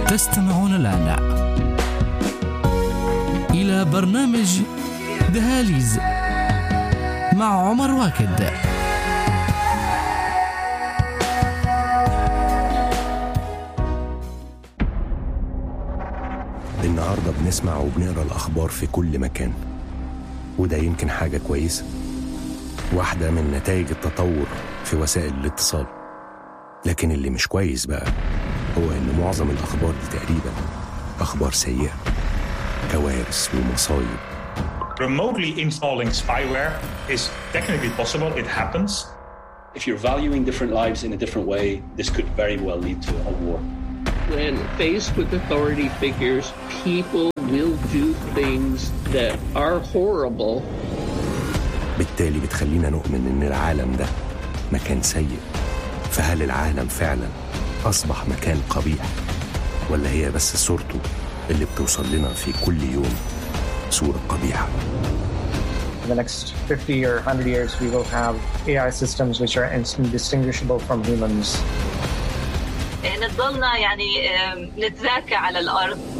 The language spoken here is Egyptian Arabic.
تستمعون الآن إلى برنامج دهاليز مع عمر واكد النهارده بنسمع وبنقرا الاخبار في كل مكان وده يمكن حاجه كويسه واحده من نتائج التطور في وسائل الاتصال لكن اللي مش كويس بقى هو ان معظم الاخبار دي تقريبا اخبار سيئه كوارث ومصايب remotely installing spyware is technically possible. It happens. If you're valuing different lives in a different way, this could very well lead to a war. When faced with authority figures, people will do things that are horrible. بالتالي بتخلينا نؤمن ان العالم ده مكان سيء فهل العالم فعلا اصبح مكان قبيح ولا هي بس صورته اللي بتوصل لنا في كل يوم صوره قبيحه In the next 50 or 100 years, we will have AI systems which are indistinguishable from humans. نضلنا يعني آم، نتذاكى على الارض